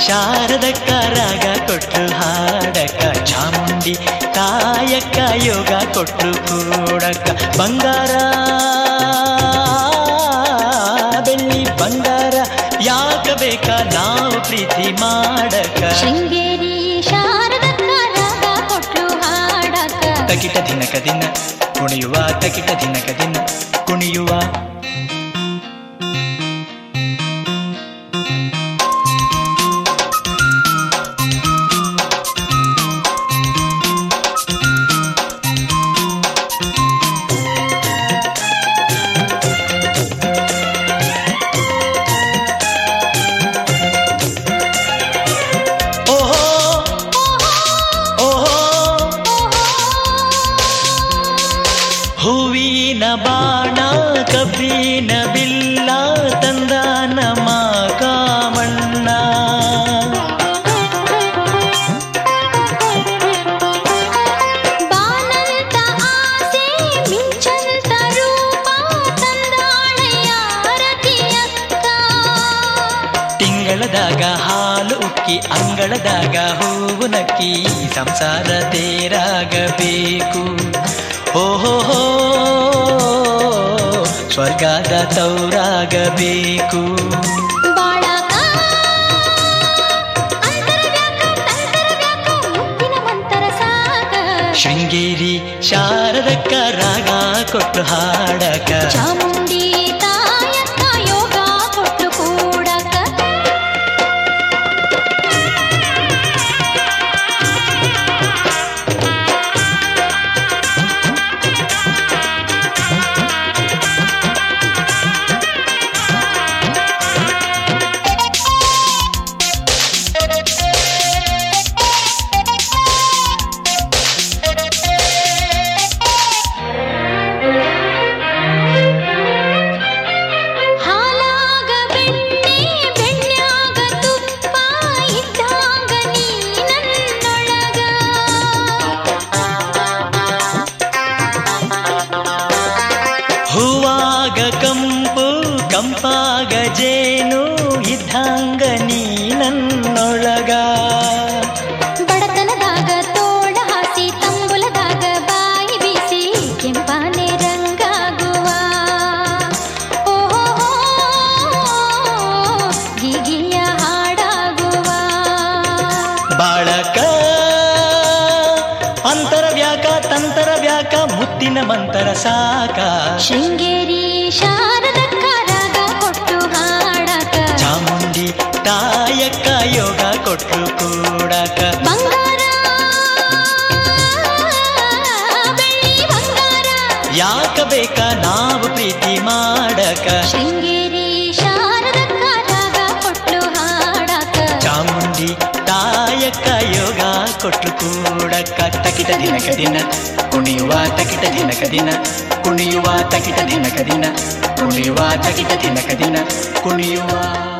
ಶಾರದಕ್ಕ ರಾಗ ಕೊಟ್ಲು ಹಾಡಕ ಚಾಮುಂಡಿ ಕಾಯಕ್ಕ ಯೋಗ ಕೊಟ್ಲು ಕೂಡಕ ಬಂಗಾರ ಬೆಳ್ಳಿ ಬಂಗಾರ ಯಾಕ ಬೇಕ ನಾವು ಪ್ರೀತಿ ಮಾಡಕ ಶೃಂಗೇರಿ ಶಾರದಕ್ಕ ರಾಗ ಕೊಟ್ಲು ಹಾಡಕ ತಕಿಟ ದಿನಕ ದಿನ ಕುಣಿಯುವ ತಕಿಟ ದಿನಕ ದಿನ ಕುಣಿಯುವ ಓಹೋ ಓಹೋ ಹೂವಿನ ಬಾಣ ಕಬ್ಬಿನ ಬಿಲ್ಲ ತಂದ ನಮ್ಮ ಕಾಮಣ್ಣ ಬಾನಂತ ಆಸೆ ಮಿಂಚಂತ ರೂಪ ತಂದಾಳೆಯ ರತಿಯಕ್ಕ ತಿಂಗಳದಾಗ ಹಾಲು ಉಕ್ಕಿ ಅಂಗಳದಾಗ ಹೂವು ನಕ್ಕಿ ಸಂಸಾರ ತೇರಾಗಬೇಕು ಓಹೋ ಸ್ವರ್ಗದ ತೌರಾಗಬೇಕು ಬಾಳಕ ಅಂತರವ್ಯಾಕ ತಂತರವ್ಯಾಕ ಮುತ್ತಿನ ಮಂತರ ಸಾಕ ಶೃಂಗೇರಿ ಶಾರದಕ್ಕ ರಾಗ ಕೊಟ್ಟು ಹಾಡಕ ಚಾಮುಂಡಿ ತಾಯಕ್ಕ ಯೋಗ ಕೊಟ್ಟು ಕೂಡಕ ಹಾಲಾಗ ಬೆಣ್ಣೆ ಬೆಣ್ಣ್ಯಾಗ ತುಪ್ಪ ಇದ್ದಾಗ ನೀ ನನ್ನೊಳಗ ಹೂವಾಗ ಕಂಪು ಕಂಪಾಗ ಜೇನು ಇದ್ದಂಗ ನೀ ನನ್ನೊಳಗ ಬಡತನದಾಗ ತೋಳ ಹಾಸಿ ತಂಬುಲದಾಗ ಬಾಯಿ ಬೀಸಿ ಕೆಂಪಾನೆ ರಂಗಾಗುವ ಓಹೋ ಗೀಗಿಯ ಹಾಡಾಗುವ ಬಾಳಕ ಅಂತರ ವ್ಯಾಕ ತಂತರ ವ್ಯಾಕ ಮುತ್ತಿನ ಮಂತರ ಸಾಕ ಶೃಂಗೇರಿ ಶಾರದಕ್ಕ ರಾಗ ಕೊಟ್ಟು ಹಾಡಕ ಚಾಮುಂಡಿ ತಾಯಕ್ಕ ಯೋಗ ಕೊಟ್ಟು ಕೂಡಕ ಬಂಗಾರ ಬೆಳ್ಳಿ ಬಂಗಾರ ಯಾಕ ಬೇಕ ನಾವು ಪ್ರೀತಿ ಮಾಡಕ ಶೃಂಗೇರಿ ಶಾರದಕ್ಕ ರಾಗ ಕೊಟ್ಟು ಹಾಡಕ ಚಾಮುಂಡಿ ತಾಯಕ್ಕ ಯೋಗ ಕೊಟ್ಟು ಕೂಡಕ ತಕಿಟ ದಿನಕ ದಿನ ಕುಣಿಯುವ ತಕಿಟ ದಿನಕ ದಿನ ಕುಣಿಯುವ ತಕಿಟ ದಿನಕ ದಿನ ಕುಣಿಯುವ ತಕಿಟ ದಿನಕ ದಿನ ಕುಣಿಯುವ